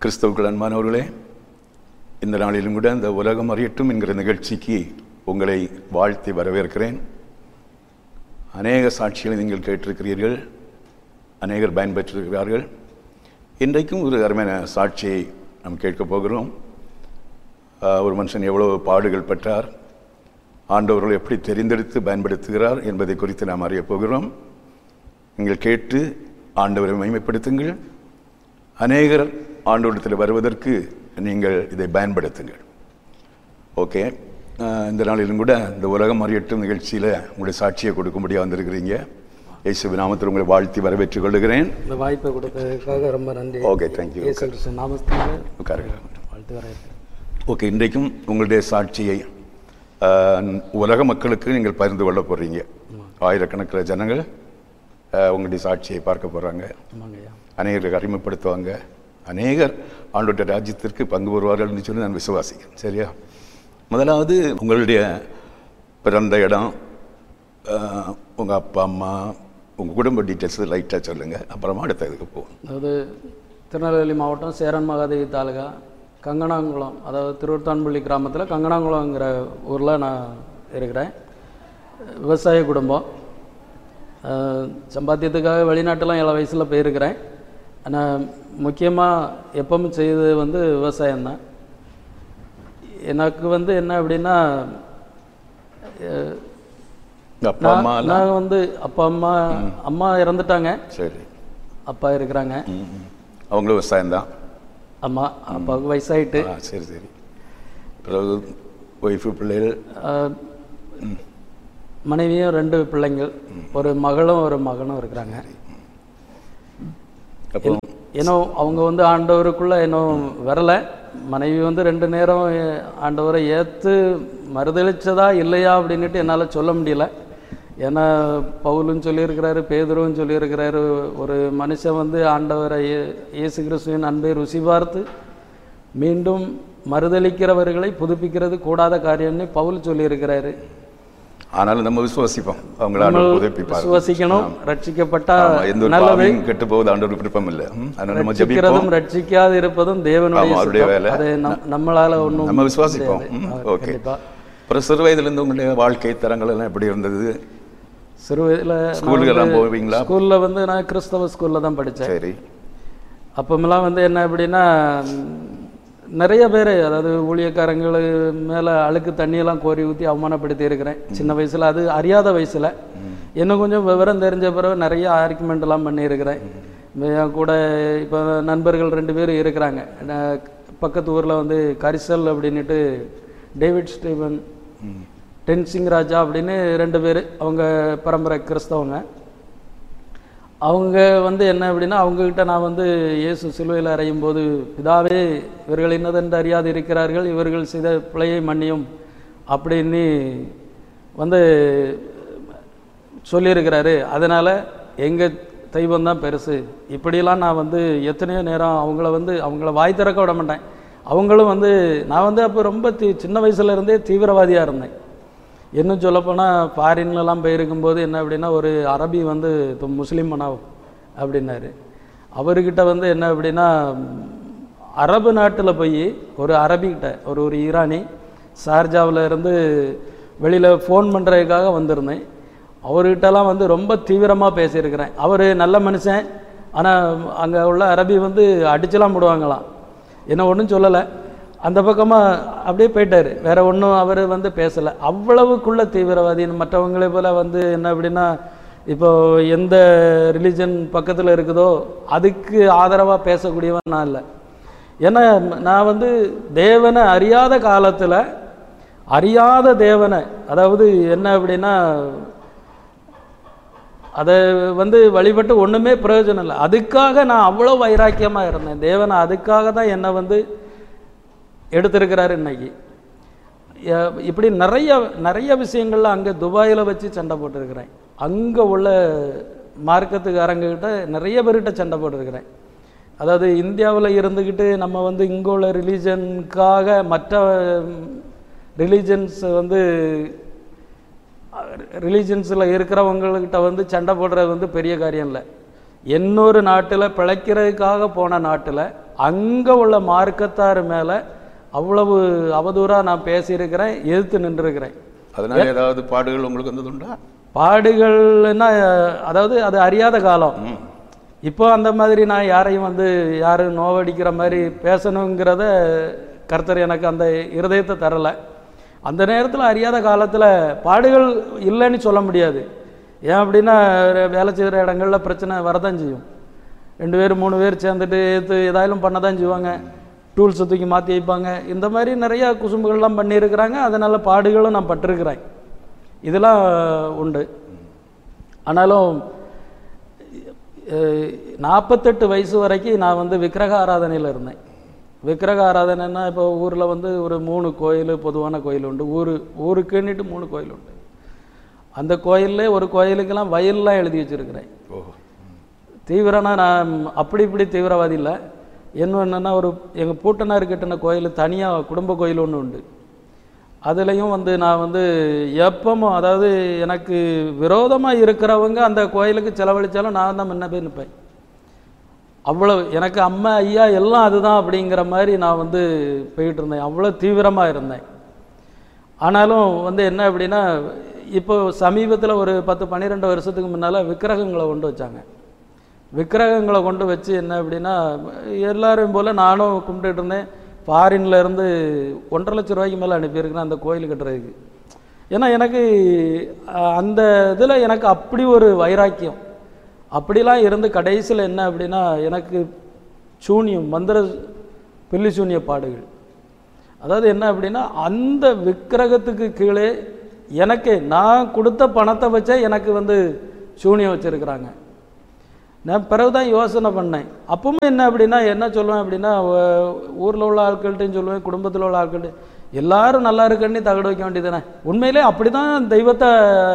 கிறிஸ்தவுக்கள் அன்பானவர்களே இந்த நாளிலும் கூட இந்த உலகம் அறியட்டும் என்கிற நிகழ்ச்சிக்கு உங்களை வாழ்த்தி வரவேற்கிறேன் அநேக சாட்சிகளை நீங்கள் கேட்டிருக்கிறீர்கள் அநேகர் பயன்பெற்றிருக்கிறார்கள் இன்றைக்கும் ஒரு அருமையான சாட்சியை நாம் கேட்கப் போகிறோம் ஆஹ், ஒரு மனுஷன் எவ்வளவு பாடுகள் பெற்றார் ஆண்டவர்கள் எப்படி தெரிந்தெடுத்து பயன்படுத்துகிறார் என்பதை குறித்து நாம் அறியப் போகிறோம் நீங்கள் கேட்டு ஆண்டவரை மகிமைப்படுத்துங்கள் அநேகர் ஆண்டவரிடத்தில் வருவதற்கு நீங்கள் இதை பயன்படுத்துங்கள் ஓகே அஹ் இந்த நாளிலும் கூட இந்த உலகம் அறியட்டும் நிகழ்ச்சியில் உங்களுடைய சாட்சியை கொடுக்கும்படியாக வந்திருக்கிறீங்க இயேசு நாமத்தில் உங்களை வாழ்த்தி வரவேற்றுக் கொள்கிறேன் இந்த வாய்ப்பை கொடுத்ததுக்காக ரொம்ப நன்றி ஓகே தேங்க்யூ இயேசு கிறிஸ்து நாமத்தினால உட்காருங்க வாழ்த்து வரவேற்கிறேன் ஓகே இன்றைக்கும் உங்களுடைய சாட்சியை அஹ், உலக மக்களுக்கு நீங்கள் பகிர்ந்து கொள்ள போகிறீங்க ஆயிரக்கணக்கில் ஜனங்கள் அஹ், உங்களுடைய சாட்சியை பார்க்க போகிறாங்க ஆமாங்க ஐயா அநேகருக்கு அறிமுகப்படுத்துவாங்க அநேகர் ஆண்டோட்ட ராஜ்யத்திற்கு பங்கு பெறுவார்கள்னு சொல்லி நான் விசுவாசிக்கிறேன் சரியா முதலாவது உங்களுடைய பிறந்த இடம் உங்கள் அப்பா அம்மா உங்கள் குடும்ப டீட்டெயில்ஸ் லைட்டாக சொல்லுங்கள் அப்புறமா அடுத்த இதுக்கு போவோம் அதாவது திருநெல்வேலி மாவட்டம் சேரன் மகாதேவி தாலுகா கங்கனாங்குளம் அதாவது திருவத்தான்பள்ளி கிராமத்தில் கங்கனாங்குளங்கிற ஊரில் நான் இருக்கிறேன் விவசாய குடும்பம் அஹ், சம்பாத்தியத்துக்காக வெளிநாட்டெல்லாம் ஏழு வயசில் போயிருக்கிறேன் ஆனால் முக்கியமாக எப்பவும் செய்தது வந்து விவசாயம்தான் எனக்கு வந்து என்ன அப்படின்னா அஹ், உங்க அப்பா அம்மா நான் நான் வந்து அப்பா அம்மா அம்மா இறந்துட்டாங்க சரி அப்பா இருக்கிறாங்க ம், ம். அவங்களும் விவசாயம்தான் அம்மா அப்பாவுக்கு வயசாயிட்டு ஆ சரி சரி பிறகு ஒய்ஃபு பிள்ளைகள் அஹ், மனைவியும் ரெண்டு பிள்ளைங்கள் ஒரு மகளும் ஒரு மகனும் இருக்கிறாங்க அப்புறம் இன்னும் அவங்க வந்து ஆண்டவருக்குள்ள இன்னும் வரல மனைவி வந்து ரெண்டு நேரம் எ- ஆண்டவரை ஏற்று மறுதளிச்சதா இல்லையா அப்படின்னுட்டு என்னால் சொல்ல முடியல ஏன்னா பவுலும் சொல்லியிருக்கிறாரு பேதுருவும் சொல்லியிருக்கிறாரு ஒரு மனுஷன் வந்து ஆண்டவரை இயே- இயேசு கிறிஸ்துவின் அன்பை ருசி பார்த்து மீண்டும் மறுதளிக்கிறவர்களை புதுப்பிக்கிறது கூடாத காரியம்னு பவுல் சொல்லியிருக்கிறாரு ஆனாலும் நம்ம விசுவாசிப்போம் அவங்கள ஆண்டவர் உதவிப்பார் விசுவசிக்கணும் ரட்சிக்கப்பட்டா ஆமா, எந்த ஒரு நல்லது பாவியும் கெட்டு போவது ஆண்டவர் விருப்பம் இல்லை ம், அதனால நம்ம ஜெபிப்போம் ரட்சிக்கிறதும் ரட்சிக்காது இருப்பதும் தேவனுடைய ஆமா, அவருடைய சித்தம். வேலை. அது நம்- நம்மளால ஒண்ணும் நம்ம விசுவாசிப்போம் ம், முடியாது. ஓகே கண்டிப்பா அப்புறம் சிறு வயதிலிருந்து உங்களுடைய வாழ்க்கை தரங்கள் எல்லாம் எப்படி இருந்தது சிறு வயதுல ஸ்கூலுக்கெல்லாம் போவீங்களா ஸ்கூல்ல வந்து நான் கிறிஸ்தவ ஸ்கூல்ல தான் படித்தேன் சரி அப்பமெல்லாம் வந்து என்ன அப்படின்னா ம், நிறைய பேர் அதாவது ஊழியக்காரங்கள் மேலே அழுக்கு தண்ணியெல்லாம் கோரி ஊற்றி அவமானப்படுத்தி இருக்கிறேன் சின்ன வயசில் அது அறியாத வயசில் இன்னும் கொஞ்சம் விவரம் தெரிஞ்ச பிறகு நிறைய ஆர்குமெண்ட் எல்லாம் பண்ணியிருக்கிறேன் என் கூட இப்போ நண்பர்கள் ரெண்டு பேர் இருக்கிறாங்க நான் பக்கத்து ஊரில் வந்து கரிசல் அப்படின்னுட்டு டேவிட் ஸ்டீவன் டென்சிங் ராஜா அப்படின்னு ரெண்டு பேர் அவங்க பரம்பரை கிறிஸ்தவங்க அவங்க வந்து என்ன அப்படின்னா அவங்கக்கிட்ட நான் வந்து இயேசு சிலுவையில் அறையும் போது பிதாவே இவர்கள் இன்னதென்று அறியாது இருக்கிறார்கள் இவர்கள் செய்த பிழையை மன்னியும் அப்படின்னு வந்து சொல்லியிருக்கிறாரு அதனால் எங்கள் தெய்வம் தான் பெருசு இப்படியெல்லாம் நான் வந்து எத்தனையோ நேரம் அவங்கள வந்து அவங்கள வாய் திறக்க விட மாட்டேன் அவங்களும் வந்து நான் வந்து அப்போ ரொம்ப தீ சின்ன வயசுல இருந்தே தீவிரவாதியாக இருந்தேன் இன்னும் சொல்லப்போனால் ஃபாரின்லலாம் போயிருக்கும்போது என்ன அப்படின்னா ஒரு அரபி வந்து இப்போ முஸ்லீம் மனாவ் அப்படின்னாரு அவர்கிட்ட வந்து என்ன அப்படின்னா ம், அரபு நாட்டில் போய் ஒரு அரபிக்கிட்ட ஒரு ஒரு ஈரானி ஷார்ஜாவில் இருந்து வெளியில் ஃபோன் பண்ணுறதுக்காக வந்திருந்தேன் அவர்கிட்டலாம் வந்து ரொம்ப தீவிரமாக பேசியிருக்கிறேன் அவர் நல்ல மனுஷன் ஆனால் அங்கே உள்ள அரபி வந்து அடிச்செல்லாம் போடுவாங்களாம் என்ன ஒன்றும் சொல்லலை அந்த பக்கமாக அப்படியே போயிட்டாரு வேற ஒன்றும் அவர் வந்து பேசலை அவ்வளவுக்குள்ள தீவிரவாதி மற்றவங்களே போல வந்து என்ன அப்படின்னா இப்போ எந்த ரிலிஜன் பக்கத்தில் இருக்குதோ அதுக்கு ஆதரவாக பேசக்கூடியவன் நான் இல்லை ஏன்னா நான் வந்து தேவனை அறியாத காலத்தில் அறியாத தேவனை அதாவது என்ன அப்படின்னா அதை வந்து வழிபட்டு ஒன்றுமே பிரயோஜனம் இல்லை அதுக்காக நான் அவ்வளோ வைராக்கியமாக இருந்தேன் தேவனை அதுக்காக தான் என்னை வந்து எடுத்திருக்கிறாரு இன்னைக்கு எ- இப்படி நிறைய நிறைய விஷயங்கள்ல அங்கே துபாயில் வச்சு சண்டை போட்டிருக்கிறேன் அங்கே உள்ள மார்க்கத்துக்காரங்கக்கிட்ட நிறைய பேர்கிட்ட சண்டை போட்டிருக்கிறேன் அதாவது இந்தியாவில் இருந்துக்கிட்டு நம்ம வந்து இங்கே உள்ள ரிலீஜனுக்காக மற்ற ரிலீஜன்ஸ் வந்து ரிலீஜன்ஸில் இருக்கிறவங்கக்கிட்ட வந்து சண்டை போடுறது வந்து பெரிய காரியம் இல்லை இன்னொரு நாட்டில் பிழைக்கிறதுக்காக போன நாட்டில் அங்கே உள்ள மார்க்கத்தார் மேலே அவ்வளவு அவதூறாக நான் பேசியிருக்கிறேன் எதிர்த்து நின்றுருக்கிறேன் அதனால ஏதாவது பாடுகள் உங்களுக்கு வந்ததுண்டா பாடுகள்னா அதாவது அது அறியாத காலம் இப்போ அந்த மாதிரி நான் யாரையும் வந்து யாரும் நோவடிக்கிற மாதிரி பேசணுங்கிறத கர்த்தர் எனக்கு அந்த இருதயத்தை தரலை அந்த நேரத்தில் அறியாத காலத்தில் பாடுகள் இல்லைன்னு சொல்ல முடியாது ஏன் அப்படின்னா வேலை செய்கிற இடங்கள்ல பிரச்சனை வரதான் செய்யும் ரெண்டு பேர் மூணு பேர் சேர்ந்துட்டு எது ஏதாயாலும் பண்ண தான் செய்வாங்க டூல்ஸை தூக்கி மாற்றி வைப்பாங்க இந்த மாதிரி நிறையா குசும்புகள்லாம் பண்ணியிருக்கிறாங்க அதனால் பாடுகளும் நான் பட்டிருக்கிறேன் இதெல்லாம் உண்டு ஆனாலும் அஹ், நாற்பத்தெட்டு வயசு வரைக்கும் நான் வந்து விக்கிரக ஆராதனையில் இருந்தேன் விக்கிரக ஆராதனைன்னா இப்போ ஊரில் வந்து ஒரு மூணு கோயில் பொதுவான கோயில் உண்டு ஊர் ஊருக்குன்னுட்டு மூணு கோயில் உண்டு அந்த கோயில்லே ஒரு கோயிலுக்கெல்லாம் வயல்லாம் எழுதி வச்சிருக்கிறேன் ஓ தீவிரனா நான் அப்படி இப்படி தீவிரவாதி இல்லை என்ன என்னன்னா ஒரு எங்கள் பூட்டனார் கட்டின கோயில் தனியாக குடும்ப கோயில் ஒன்று உண்டு அதுலேயும் வந்து நான் வந்து எப்பவும் அதாவது எனக்கு விரோதமாக இருக்கிறவங்க அந்த கோயிலுக்கு செலவழித்தாலும் நான் தான் முன்ன போய் நிற்பேன் அவ்வளவு எனக்கு அம்மா ஐயா எல்லாம் அதுதான் அப்படிங்கிற மாதிரி நான் வந்து போயிட்டு இருந்தேன் அவ்வளோ தீவிரமாக இருந்தேன் ஆனாலும் வந்து என்ன அப்படின்னா இப்போ சமீபத்தில் ஒரு பத்து பன்னிரெண்டு வருஷத்துக்கு முன்னால் விக்கிரகங்களை கொண்டு வச்சாங்க விக்கிரகங்களை கொண்டு வச்சு என்ன அப்படின்னா எல்லாரும் போல் நானும் கும்பிட்டுட்டு இருந்தேன் ஃபாரின்ல இருந்து ஒன்றரை லட்ச ரூபாய்க்கு மேலே அனுப்பியிருக்கிறேன் அந்த கோயில் கட்டுறதுக்கு ஏன்னா எனக்கு அஹ், அந்த இதில் எனக்கு அப்படி ஒரு வைராக்கியம் அப்படிலாம் இருந்து கடைசியில் என்ன அப்படின்னா எனக்கு சூனியம் மந்திர பில்லி சூனிய பாடுகள் அதாவது என்ன அப்படின்னா அந்த விக்கிரகத்துக்கு கீழே எனக்கு நான் கொடுத்த பணத்தை வச்சே எனக்கு வந்து சூனியம் வச்சுருக்கிறாங்க நான் பிறகு தான் யோசனை பண்ணேன் அப்பவும் என்ன அப்படின்னா என்ன சொல்லுவேன் அப்படின்னா ஊரில் உள்ள ஆட்கள்கிட்டையும் சொல்லுவேன் குடும்பத்தில் உள்ள ஆட்கள்கிட்ட எல்லாரும் நல்லா இருக்குன்னு தகடு வைக்க வேண்டியதுதானே உண்மையிலே அப்படி தான் தெய்வத்தை